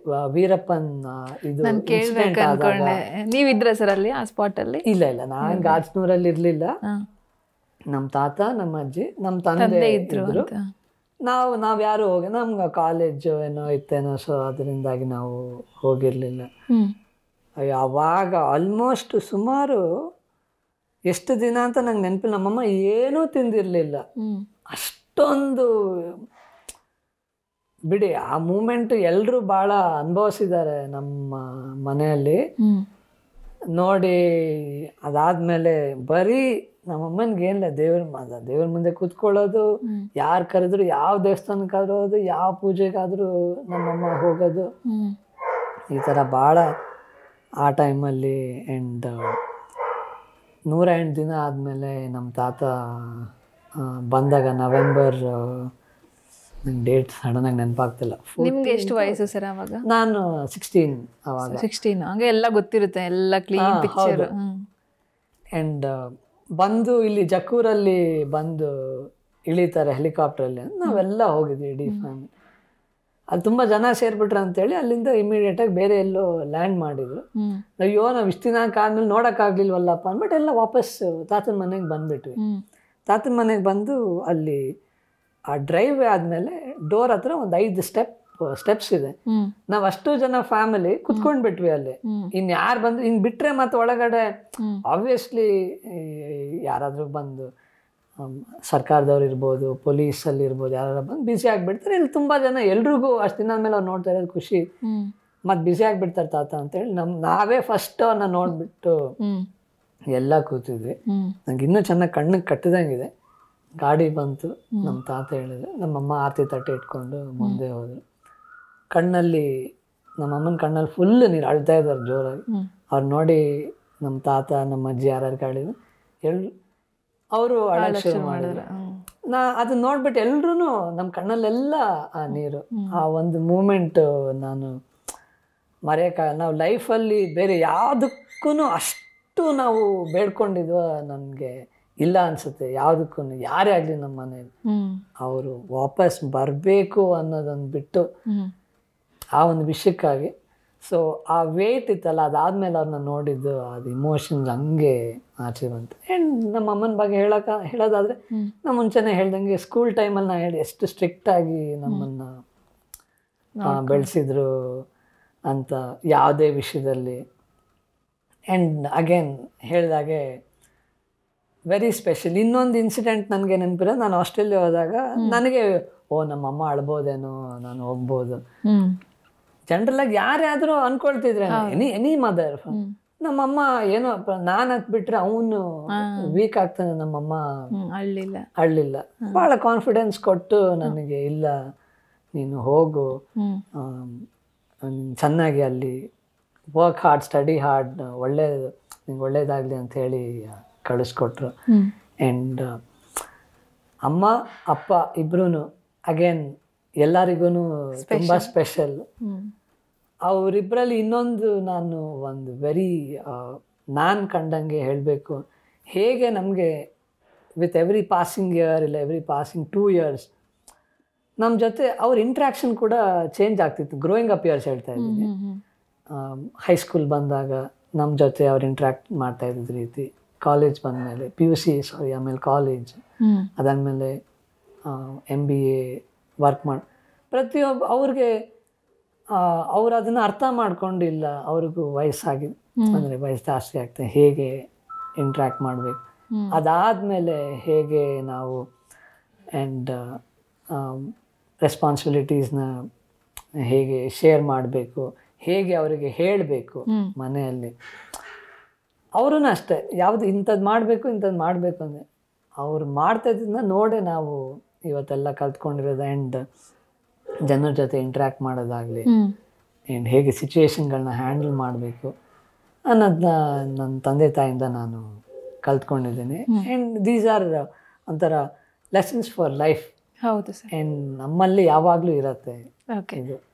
ವ- ವೀರಪ್ಪನ್ ಆ, ಇದು ನಾನು incident ಕೇಳ್ಬೇಕು ಆದಾಗ ಅನ್ಕೊಂಡೆ ನೀವಿದ್ರ ಸರ್ ಅಲ್ಲಿ ಆ ಸ್ಪಾಟ್ ಅಲ್ಲಿ ಇಲ್ಲ ಇಲ್ಲ ನಾನ್ ಗಾಜನೂರಲ್ಲಿ ಇರ್ಲಿಲ್ಲ ಹಾ. ನಮ್ಮ ತಾತ ನಮ್ಮ ಅಜ್ಜಿ ನಮ್ಮ ತಂದೆ ತಂದೆ ಇದ್ರು ಇದ್ರು ಅಂತ ನಾವು ನಾವು ಯಾರು ಹೋಗಿ ನಮ್ಗೆ ಕಾಲೇಜು ಏನೋ ಇತ್ತೇನೋ ಸೊ ಅದರಿಂದಾಗಿ ನಾವು ಹೋಗಿರಲಿಲ್ಲ ಹ್ಮ್ ಅವಾಗ ಆಲ್ಮೋಸ್ಟ್ ಸುಮಾರು ಎಷ್ಟು ದಿನ ಅಂತ ನಂಗೆ ನೆನಪಿಲ್ಲ ನಮ್ಮಮ್ಮ ಏನೂ ತಿಂದಿರಲಿಲ್ಲ ಹ್ಮ್ ಅಷ್ಟೊಂದು ಬಿಡಿ ಆ ಮೂಮೆಂಟ್ ಎಲ್ಲರೂ ಭಾಳ ಅನುಭವಿಸಿದ್ದಾರೆ ನಮ್ಮ ಮನೆಯಲ್ಲಿ ಹ್ಮ್ ನೋಡಿ ಅದಾದ್ಮೇಲೆ ಬರೀ ನಮ್ಮಮ್ಮನಿಗೆ ಏನಿಲ್ಲ ದೇವ್ರ ಮಾದ ದೇವ್ರ ಮುಂದೆ ಕೂತ್ಕೊಳ್ಳೋದು ಹ್ಮ್. ಯಾರು ಕರೆದ್ರು ಯಾವ ದೇವಸ್ಥಾನಕ್ಕಾದ್ರೂ ಹೋಗೋದು ಯಾವ ಪೂಜೆಗಾದರೂ ನಮ್ಮಮ್ಮ ಹೋಗೋದು ಹ್ಮ್ ಈ ಥರ ಭಾಳ ಆ ಟೈಮಲ್ಲಿ ಆ್ಯಂಡ್ ನೂರ ಎಂಟು ದಿನ ಆದಮೇಲೆ ನಮ್ಮ ತಾತ ಆ, ಬಂದಾಗ ನವೆಂಬರ್ ನಂಗೆ ಡೇಟ್ ಸಡನ್ನಾಗಿ ನೆನಪಾಗ್ತಿಲ್ಲ ನಿಮ್ಗೆ ಎಷ್ಟು ವಯಸ್ಸು ಸರ್ ಅವಾಗ ನಾನು ಸಿಕ್ಸ್ಟೀನ್ ಅವಾಗ ಸಿಕ್ಸ್ಟೀನ್ ಹಂಗೆ ಎಲ್ಲ ಗೊತ್ತಿರುತ್ತೆ ಎಲ್ಲ ಕ್ಲೀನ್ ಹಾ, ಪಿಕ್ಚರ್ ಹೌದು. ಆ್ಯಂಡ್ ಬಂದು ಇಲ್ಲಿ ಜಕ್ಕೂರಲ್ಲಿ ಬಂದು ಇಳಿತಾರೆ ಹೆಲಿಕಾಪ್ಟ್ರಲ್ಲಿ ನಾವೆಲ್ಲ ಹೋಗಿದ್ವಿ ಇಡೀ ಫ್ಯಾಮಿಲಿ ಅಲ್ಲಿ ತುಂಬ ಜನ ಸೇರಿಬಿಟ್ರು ಅಂತೇಳಿ ಅಲ್ಲಿಂದ ಇಮಿಡಿಯೇಟಾಗಿ ಬೇರೆ ಎಲ್ಲೋ ಲ್ಯಾಂಡ್ ಮಾಡಿದ್ರು ಹ್ಮ್ ಅಯ್ಯೋ ನಾವು ಇಷ್ಟು ದಿನ ಆದ್ಮೇಲೆ ನೋಡೋಕ್ಕಾಗ್ಲಿಲ್ವಲ್ಲಪ್ಪ ಅಂದ್ಬಿಟ್ಟು ಎಲ್ಲ ವಾಪಸ್ ತಾತನ ಮನೆಗೆ ಬಂದ್ಬಿಟ್ವಿ ಹ್ಮ್ ತಾತನ ಮನೆಗೆ ಬಂದು ಅಲ್ಲಿ ಆ ಡ್ರೈವ್ ಆದಮೇಲೆ ಡೋರ್ ಹತ್ರ ಒಂದು ಐದು ಸ್ಟೆಪ್ ಸ್ಟೆಪ್ಸ್ ಇದೆ ಹ್ಮ್ ನಾವು ಅಷ್ಟು ಜನ ಫ್ಯಾಮಿಲಿ ಕುತ್ಕೊಂಡ್ಬಿಟ್ವಿ ಅಲ್ಲಿ ಹ್ಮ್ ಇನ್ನು ಯಾರು ಬಂದು ಹಿಂಗೆ ಬಿಟ್ಟರೆ ಮತ್ತೆ ಒಳಗಡೆ ಹ್ಮ್ ಆಬ್ವಿಯಸ್ಲಿ ಯಾರಾದರೂ ಬಂದು ಆಮ್, ಸರ್ಕಾರದವ್ರು ಇರ್ಬೋದು ಪೊಲೀಸಲ್ಲಿ ಇರ್ಬೋದು ಯಾರು ಬಂದು ಬ್ಯುಸಿ ಆಗಿಬಿಡ್ತಾರೆ ಇಲ್ಲಿ ತುಂಬ ಜನ ಎಲ್ರಿಗೂ ಅಷ್ಟು ದಿನ ಮೇಲೆ ಅವ್ರು ನೋಡ್ತಾ ಇರೋದು ಖುಷಿ ಹ್ಮ್ ಮತ್ತು ಬ್ಯುಸಿ ಆಗಿಬಿಡ್ತಾರೆ ತಾತ ಅಂತೇಳಿ ನಮ್ಮ ನಾವೇ ಫಸ್ಟ್ ಅವ್ರನ್ನ ನೋಡಿಬಿಟ್ಟು ಹ್ಮ್ ಎಲ್ಲ ಕೂತಿದ್ವಿ ಹ್ಮ್ ನಂಗೆ ಇನ್ನೂ ಚೆನ್ನಾಗಿ ಕಣ್ಣಿಗೆ ಕಟ್ಟಿದಂಗಿದೆ ಗಾಡಿ ಬಂತು ನಮ್ಮ ತಾತ ಹೇಳಿದ್ರು ನಮ್ಮಮ್ಮ ಆರತಿ ತಟ್ಟೆ ಇಟ್ಕೊಂಡು ಮುಂದೆ ಹೋದ್ರು ಕಣ್ಣಲ್ಲಿ ನಮ್ಮಮ್ಮನ ಕಣ್ಣಲ್ಲಿ ಫುಲ್ ನೀರು ಅಳ್ತಾ ಇದ್ದಾರೆ ಜೋರಾಗಿ ಹ್ಮ್ ಅವ್ರು ನೋಡಿ ನಮ್ಮ ತಾತ ನಮ್ಮ ಅಜ್ಜಿ ಯಾರ್ಯಾರು ಕಾಡಿದ್ರು ಎಲ್ ಅವರು ಅಳಕ್ಕೆ ಶುರು ಮಾಡಿದ್ರು ಹ್ಮ್ ನಾ ಅದನ್ನ ನೋಡ್ಬಿಟ್ಟು ಎಲ್ರೂ ನಮ್ಮ ಕಣ್ಣಲ್ಲೆಲ್ಲ ಆ ನೀರು ಆ ಒಂದು ಮೂಮೆಂಟ್ ನಾನು ಮರೆಯೋಕ್ಕ ನಾವು ಲೈಫಲ್ಲಿ ಬೇರೆ ಯಾವುದಕ್ಕೂ ಅಷ್ಟು ನಾವು ಬೇಡ್ಕೊಂಡಿದ್ವ ನನಗೆ ಇಲ್ಲ ಅನಿಸುತ್ತೆ ಯಾವುದಕ್ಕೂ ಯಾರೇ ಆಗಲಿ ನಮ್ಮ ಮನೇಲಿ ಹ್ಮ್ ಅವರು ವಾಪಸ್ ಬರಬೇಕು ಅನ್ನೋದೊಂದು ಬಿಟ್ಟು ಹ್ಮ್ ಆ ಒಂದು ವಿಷಯಕ್ಕಾಗಿ ಸೊ ಆ ವೇಟ್ ಇತ್ತಲ್ಲ ಅದಾದ್ಮೇಲೆ ಅವ್ರನ್ನ ನೋಡಿದ್ದು ಅದು ಇಮೋಷನ್ಸ್ ಹಂಗೆ ಆಚೆ ಬಂತು ಆ್ಯಂಡ್ ನಮ್ಮ ಅಮ್ಮನ ಬಗ್ಗೆ ಹೇಳಕ ಹೇಳೋದಾದ್ರೆ ಹ್ಮ್. ನಾ ಮುಂಚೆನೇ ಹೇಳ್ದಂಗೆ ಸ್ಕೂಲ್ ಟೈಮಲ್ಲಿ ನಾ ಹೇಳಿ ಎಷ್ಟು ಸ್ಟ್ರಿಕ್ಟ್ ಆಗಿ ನಮ್ಮನ್ನು ಬೆಳೆಸಿದ್ರು ಅಂತ ಯಾವುದೇ ವಿಷಯದಲ್ಲಿ ಆ್ಯಂಡ್ ಅಗೇನ್ ಹೇಳಿದಾಗೆ ವೆರಿ ಸ್ಪೆಷಲ್ ಇನ್ನೊಂದು ಇನ್ಸಿಡೆಂಟ್ ನನಗೆ ನೆನಪಿರೋ ನಾನು ಆಸ್ಟ್ರೇಲಿಯಾ ಹೋದಾಗ ನನಗೆ ಓ ನಮ್ಮಮ್ಮ ಅಳ್ಬೋದೇನೋ ನಾನು ಹೋಗ್ಬೋದು ಹ್ಮ್ ಜನರಲ್ ಆಗಿ ಯಾರೇ ಆದ್ರೂ ಅನ್ಕೊಳ್ತಿದ್ರೆ ಎನಿ ಎನಿ ಮದರ್ ನಮ್ಮಮ್ಮ ಏನೋ ನಾನು ಹತ್ಬಿಟ್ರೆ ಅವನು ವೀಕ್ ಆಗ್ತಾನೆ ನಮ್ಮಮ್ಮ ಹ್ಮ್ ಅಳ್ಳಿಲ್ಲ ಅಳ್ಳಿಲ್ಲ ಭಾಳ ಕಾನ್ಫಿಡೆನ್ಸ್ ಕೊಟ್ಟು ನನಗೆ ಇಲ್ಲ ನೀನು ಹೋಗು ಹ್ಮ್ ಆಮ್, ನೀನ್ ಚೆನ್ನಾಗಿ ಅಲ್ಲಿ ವರ್ಕ್ ಹಾರ್ಡ್ ಸ್ಟಡಿ ಹಾರ್ಡ್ ಒಳ್ಳೇದು ನಿಂಗೆ ಒಳ್ಳೇದಾಗಲಿ ಅಂತ ಹೇಳಿ ಕಳಿಸ್ಕೊಟ್ರು ಹ್ಮ್ ಆ್ಯಂಡ್ ಅಮ್ಮ ಅಪ್ಪ ಇಬ್ರು ಅಗೇನ್ ಎಲ್ಲರಿಗೂ ತುಂಬ ಸ್ಪೆಷಲ್ ಹ್ಮ್ ಅವರಿಬ್ಬರಲ್ಲಿ ಇನ್ನೊಂದು ನಾನು ಒಂದು ವೆರಿ ನಾನು ಕಂಡಂಗೆ ಹೇಳಬೇಕು ಹೇಗೆ ನಮಗೆ ವಿತ್ ಎವ್ರಿ ಪಾಸಿಂಗ್ ಇಯರ್ ಇಲ್ಲ ಎವ್ರಿ ಪಾಸಿಂಗ್ ಟೂ ಇಯರ್ಸ್ ನಮ್ಮ ಜೊತೆ ಅವ್ರ ಇಂಟ್ರ್ಯಾಕ್ಷನ್ ಕೂಡ ಚೇಂಜ್ ಆಗ್ತಿತ್ತು ಗ್ರೋಯಿಂಗ್ ಅಪ್ ಇಯರ್ಸ್ ಹೇಳ್ತಾ ಇದ್ದೀನಿ ಹ್ಮ್ ಹ್ಮ್ ಹೈಸ್ಕೂಲ್ ಬಂದಾಗ ನಮ್ಮ ಜೊತೆ ಅವ್ರು ಇಂಟ್ರ್ಯಾಕ್ಟ್ ಮಾಡ್ತಾ ಇದ್ದಿದ್ದ ರೀತಿ ಕಾಲೇಜ್ ಬಂದಮೇಲೆ ಪಿ ಯು ಸಿ ಸಾರಿ ಆಮೇಲೆ ಕಾಲೇಜ್ ಹ್ಮ್ ಅದಾದಮೇಲೆ ಎಮ್ ಬಿ ಎ ವರ್ಕ್ ಮಾಡಿ ಪ್ರತಿಯೊಬ್ಬ ಅವ್ರಿಗೆ ಅವ್ರು ಅದನ್ನು ಅರ್ಥ ಮಾಡ್ಕೊಂಡಿಲ್ಲ ಅವ್ರಿಗೂ ವಯಸ್ಸಾಗಿದೆ ಅಂದರೆ ವಯಸ್ಸು ಜಾಸ್ತಿ ಆಗ್ತದೆ ಹೇಗೆ ಇಂಟ್ರ್ಯಾಕ್ಟ್ ಮಾಡಬೇಕು ಹ್ಮ್. ಅದಾದಮೇಲೆ ಹೇಗೆ ನಾವು ಆ್ಯಂಡ್ ರೆಸ್ಪಾನ್ಸಿಬಿಲಿಟೀಸ್ನ ಹೇಗೆ ಶೇರ್ ಮಾಡಬೇಕು ಹೇಗೆ ಅವರಿಗೆ ಹೇಳಬೇಕು ಹ್ಮ್. ಮನೆಯಲ್ಲಿ ಅವರೂ ಅಷ್ಟೇ ಯಾವುದು ಇಂಥದ್ದು ಮಾಡಬೇಕು ಇಂಥದ್ದು ಮಾಡಬೇಕು ಅಂದರೆ ಅವ್ರು ಮಾಡ್ತಾ ಇದ್ದದನ್ನ ನೋಡೇ ನಾವು ಇವತ್ತೆಲ್ಲ ಕಲ್ತ್ಕೊಂಡಿರೋದು ಆ್ಯಂಡ್ ಜನರ ಜೊತೆ ಇಂಟ್ರ್ಯಾಕ್ಟ್ ಮಾಡೋದಾಗಲಿ ಹ್ಮ್ ಆ್ಯಂಡ್ ಹೇಗೆ ಸಿಚುವೇಶನ್ಗಳನ್ನ ಹ್ಯಾಂಡಲ್ ಮಾಡಬೇಕು ಅನ್ನೋದನ್ನ ನನ್ನ ತಂದೆ ತಾಯಿಯಿಂದ ನಾನು ಕಲ್ತ್ಕೊಂಡಿದ್ದೀನಿ ಆ್ಯಂಡ್ ದೀಸ್ ಆರ್ ಒಂಥರ ಲೆಸನ್ಸ್ ಫಾರ್ ಲೈಫ್ ಹೌದು ಸರ್ ಆ್ಯಂಡ್ ನಮ್ಮಲ್ಲಿ ಯಾವಾಗಲೂ ಇರತ್ತೆ ಓಕೆ ಇದು